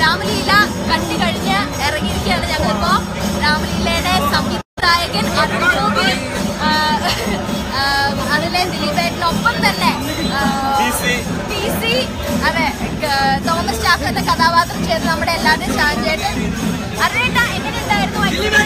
രാമലീല കണ്ടു കഴിഞ്ഞ് ഇറങ്ങിയിരിക്കുകയാണ് ഞങ്ങളിപ്പോ രാമലീലയുടെ സംവിധായകൻ അരുൺ ഗോപി ആ, ആ, അതിലെ ദിലീപേട്ടനൊപ്പം തന്നെ ആ, പി സി അതെ ക- തോമസ് ചാക്കോ എന്ന കഥാപാത്രം ചെയ്ത് നമ്മുടെ എല്ലാവരുടെയും ഷാൻചേട്ടൻ അറിയേട്ട എങ്ങനെയുണ്ടായിരുന്നു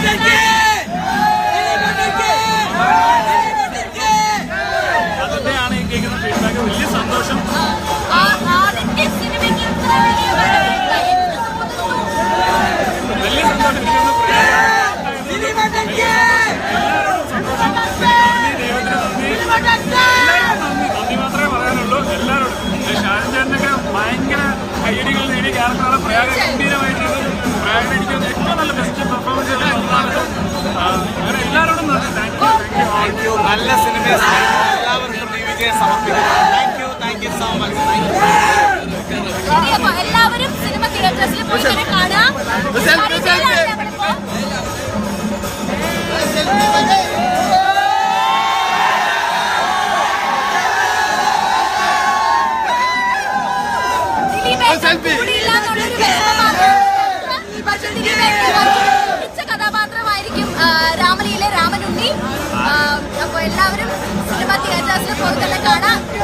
അതിന്റെയാണ് ഈ കേൾക്കുന്ന ഫീഡ്ബാക്ക് വലിയ സന്തോഷം ആ- ആദ്യത്തെ സിനിമയ്ക്ക് ഇത്ര വലിയ വരവേൽപ്പ് എനിക്ക് തോന്നുന്നു. വലിയ സന്തോഷം എനിക്കൊന്ന് നന്ദി മാത്രമേ പറയാനുള്ളൂ എല്ലാവരോടും ഷാജാനൊക്കെ ഭയങ്കര കയ്യടികൾ നേടിയ ക്യാരക്ടറാണ് പ്രയാഗ ഗംഭീരമായിട്ടുണ്ട് പ്രയാഗ എനിക്ക് ഏറ്റവും നല്ല ബെസ്റ്റ് പെർഫോമൻസ് അങ്ങനെ എല്ലാവരോടും നന്ദി താങ്ക് യു താങ്ക് യു നല്ല സിനിമ എല്ലാവർക്കും ഈ വിജയം സമർപ്പിക്കുന്നു thank you thank you so much thank you ശരി, അപ്പൊ എല്ലാവരും സിനിമ തിയേറ്റേഴ്സിൽ പോയി തന്നെ കാണാം ഹരിതയിലാണ് ഞങ്ങളിപ്പോ. ദിലീപേട്ടൻ കൂടിയില്ല എന്നുള്ളൊരു വിഷമമാണ്. പക്ഷേ ദിലീപേട്ടൻ കുറച്ചുകൂടി മികച്ച കഥാപാത്രമായിരിക്കും ആ, രാമലീലെ രാമനുണ്ണി ആ, അപ്പൊ എല്ലാവരും സിനിമ തിയേറ്റേഴ്സിൽ പോയി തന്നെ കാണാം